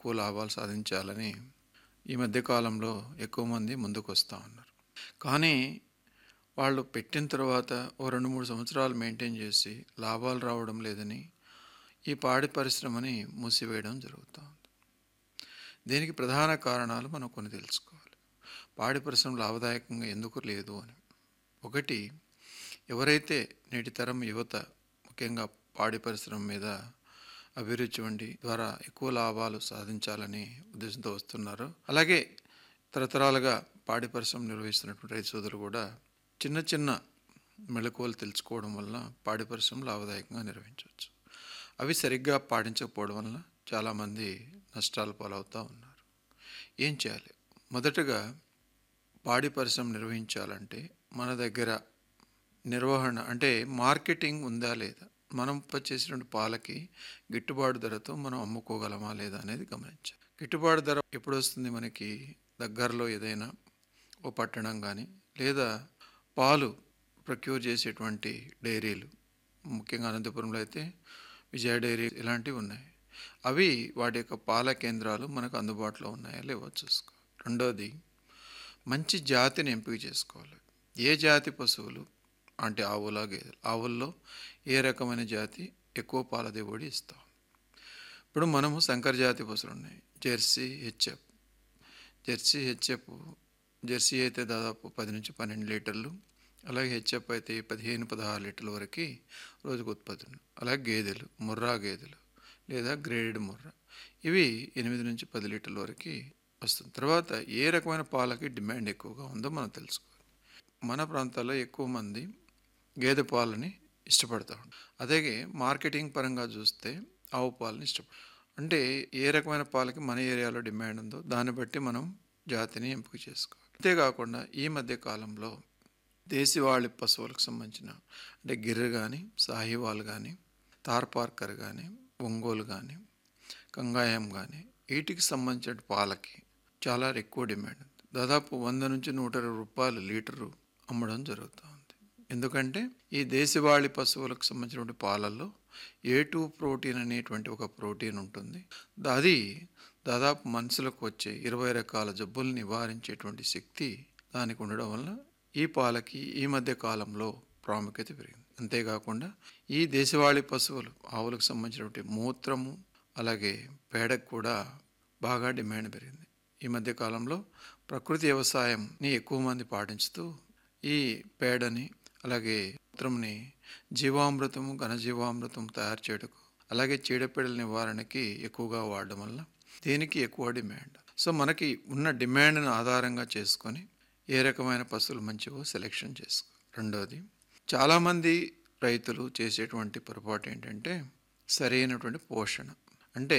ఎక్కువ లాభాలు సాధించాలని ఈ మధ్య కాలంలో ఎక్కువ మంది ముందుకు వస్తూ ఉన్నారు కానీ వాళ్ళు పెట్టిన తర్వాత ఓ రెండు మూడు సంవత్సరాలు మెయింటైన్ చేసి లాభాలు రావడం లేదని ఈ పాడి పరిశ్రమని మూసివేయడం జరుగుతూ ఉంది దీనికి ప్రధాన కారణాలు మనం కొన్ని తెలుసుకోవాలి పాడి పరిశ్రమ లాభదాయకంగా ఎందుకు లేదు అని ఒకటి ఎవరైతే నేటి తరం యువత ముఖ్యంగా పాడి పరిశ్రమ మీద అభిరుచి ఉండి ద్వారా ఎక్కువ లాభాలు సాధించాలని ఉద్దేశంతో వస్తున్నారో అలాగే తరతరాలుగా పాడి పరిశ్రమ నిర్వహిస్తున్నటువంటి రైతు సోదరులు కూడా చిన్న చిన్న మెళకువలు తెలుసుకోవడం వలన పాడి పరిశ్రమ లాభదాయకంగా నిర్వహించవచ్చు అవి సరిగ్గా పాటించకపోవడం వలన చాలామంది నష్టాలు పాలవుతూ ఉన్నారు ఏం చేయాలి మొదటగా పాడి పరిశ్రమ నిర్వహించాలంటే మన దగ్గర నిర్వహణ అంటే మార్కెటింగ్ ఉందా లేదా మనం చేసినటువంటి పాలకి గిట్టుబాటు ధరతో మనం అమ్ముకోగలమా లేదా అనేది గమనించాలి గిట్టుబాటు ధర ఎప్పుడు వస్తుంది మనకి దగ్గరలో ఏదైనా ఓ పట్టణం కానీ లేదా పాలు ప్రొక్యూర్ చేసేటువంటి డైరీలు ముఖ్యంగా అనంతపురంలో అయితే విజయ డైరీ ఇలాంటివి ఉన్నాయి అవి వాటి యొక్క పాల కేంద్రాలు మనకు అందుబాటులో ఉన్నాయా లేవో చూసుకోవాలి రెండోది మంచి జాతిని ఎంపిక చేసుకోవాలి ఏ జాతి పశువులు అంటే ఆవుల గేదెలు ఆవుల్లో ఏ రకమైన జాతి ఎక్కువ పాల దిగుబడి ఇస్తాం ఇప్పుడు మనము సంకర జాతి పశువులు ఉన్నాయి Jersey HF Jersey HF Jersey అయితే దాదాపు పది నుంచి పన్నెండు లీటర్లు అలాగే హెచ్ఎఫ్ అయితే పదిహేను పదహారు లీటర్ల వరకు రోజుకు ఉత్పత్తి ఉంది అలాగే గేదెలు ముర్రా గేదెలు లేదా గ్రేడెడ్ ముర్రా ఇవి ఎనిమిది నుంచి పది లీటర్ల వరకు వస్తుంది తర్వాత ఏ రకమైన పాలకి డిమాండ్ ఎక్కువగా ఉందో మనం తెలుసుకోవాలి మన ప్రాంతాల్లో ఎక్కువ మంది గేదె పాలని ఇష్టపడతా ఉంటారు అదే మార్కెటింగ్ పరంగా చూస్తే ఆవు పాలని ఇష్టపడతారు అంటే ఏ రకమైన పాలకి మన ఏరియాలో డిమాండ్ ఉందో దాన్ని బట్టి మనం జాతిని ఎంపిక చేసుకోవాలి అంతేకాకుండా ఈ మధ్య కాలంలో దేశీవాళి పశువులకు సంబంధించిన అంటే గిర్రె కానీ సాహివాల్ కానీ తార్పార్కర్ కానీ ఒంగోలు కానీ కంగాయం కానీ వీటికి సంబంధించిన పాలకి చాలా ఎక్కువ డిమాండ్ ఉంది దాదాపు వంద నుంచి నూట ఇరవై రూపాయలు లీటరు అమ్మడం జరుగుతూ ఉంది ఎందుకంటే ఈ దేశవాళి పశువులకు సంబంధించినటువంటి పాలల్లో ఏ టూ ప్రోటీన్ అనేటువంటి ఒక ప్రోటీన్ ఉంటుంది అది దాదాపు మనుషులకు వచ్చే ఇరవై రకాల జబ్బులు నివారించేటువంటి శక్తి దానికి ఉండడం వల్ల ఈ పాలకి ఈ మధ్య కాలంలో ప్రాముఖ్యత పెరిగింది అంతేకాకుండా ఈ దేశవాళీ పశువులు ఆవులకు సంబంధించినటువంటి మూత్రము అలాగే పేడకు కూడా బాగా డిమాండ్ పెరిగింది ఈ మధ్య కాలంలో ప్రకృతి వ్యవసాయంని ఎక్కువ మంది పాటించుతూ ఈ పేడని అలాగే మూత్రంని జీవామృతము ఘనజీవామృతం తయారు చేయటకు అలాగే చీడపీడల నివారణకి ఎక్కువగా వాడడం వల్ల దీనికి ఎక్కువ డిమాండ్ సో మనకి ఉన్న డిమాండ్ని ఆధారంగా చేసుకొని ఏ రకమైన పశువులు మంచివో సెలెక్షన్ చేసుకో రెండోది చాలామంది రైతులు చేసేటువంటి పొరపాటు ఏంటంటే సరైనటువంటి పోషణ అంటే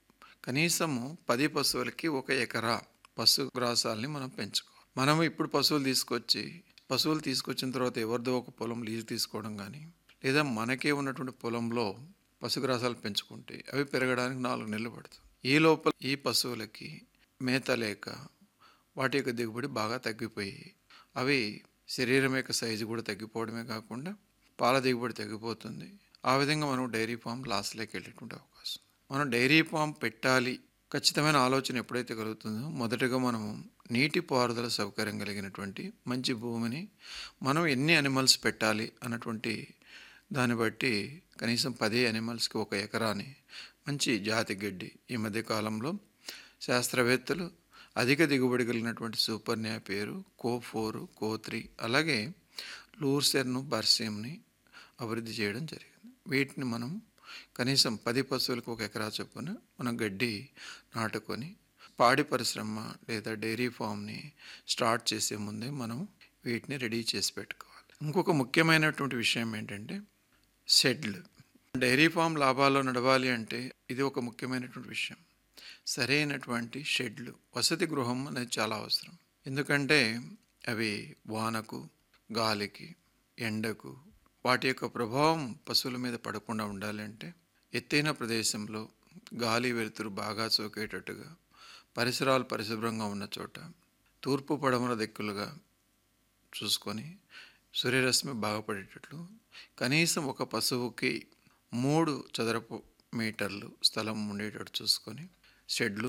కనీసము పది పశువులకి ఒక ఎకరా పశు గ్రాసాలని మనం పెంచుకోవాలి మనం ఇప్పుడు పశువులు తీసుకొచ్చి పశువులు తీసుకొచ్చిన తర్వాత ఎవరిదో ఒక పొలం లీజు తీసుకోవడం కానీ లేదా మనకే ఉన్నటువంటి పొలంలో పశుగ్రాసాలు పెంచుకుంటే అవి పెరగడానికి నాలుగు నెలలు పడుతుంది ఈ లోపల ఈ పశువులకి మేత లేక వాటి యొక్క దిగుబడి బాగా తగ్గిపోయి అవి శరీరం యొక్క సైజు కూడా తగ్గిపోవడమే కాకుండా పాల దిగుబడి తగ్గిపోతుంది ఆ విధంగా మనం డైరీ ఫామ్ లాస్లోకి వెళ్ళేటువంటి అవకాశం మనం డైరీ ఫామ్ పెట్టాలి ఖచ్చితమైన ఆలోచన ఎప్పుడైతే కలుగుతుందో మొదటగా మనము నీటి పారుదల సౌకర్యం కలిగినటువంటి మంచి భూమిని మనం ఎన్ని అనిమల్స్ పెట్టాలి అన్నటువంటి దాన్ని బట్టి కనీసం పది అనిమల్స్కి ఒక ఎకరాని మంచి జాతి గడ్డి ఈ మధ్య కాలంలో శాస్త్రవేత్తలు అధిక దిగుబడి కలిగినటువంటి సూపర్ న్యా పేరు కో ఫోర్ కో త్రీ అలాగే లూర్సెర్ను బర్సియంని అభివృద్ధి చేయడం జరిగింది వీటిని మనం కనీసం పది పశువులకు ఒక ఎకరా చొప్పున మనం గడ్డి నాటుకొని పాడి పరిశ్రమ లేదా డైరీ ఫామ్ని స్టార్ట్ చేసే ముందే మనం వీటిని రెడీ చేసి పెట్టుకోవాలి ఇంకొక ముఖ్యమైనటువంటి విషయం ఏంటంటే షెడ్లు డైరీ ఫామ్ లాభాల్లో నడవాలి అంటే ఇది ఒక ముఖ్యమైనటువంటి విషయం సరైనటువంటి షెడ్లు వసతి గృహం అనేది చాలా అవసరం ఎందుకంటే అవి వానకు గాలికి ఎండకు వాటి యొక్క ప్రభావం పశువుల మీద పడకుండా ఉండాలి అంటే ఎత్తైన ప్రదేశంలో గాలి వెలుతురు బాగా సోకేటట్టుగా పరిసరాలు పరిశుభ్రంగా ఉన్న చోట తూర్పు పడమర దిక్కులుగా చూసుకొని సూర్యరశ్మి బాగుపడేటట్లు కనీసం ఒక పశువుకి మూడు చదరపు మీటర్లు స్థలం ఉండేటట్టు చూసుకొని షెడ్లు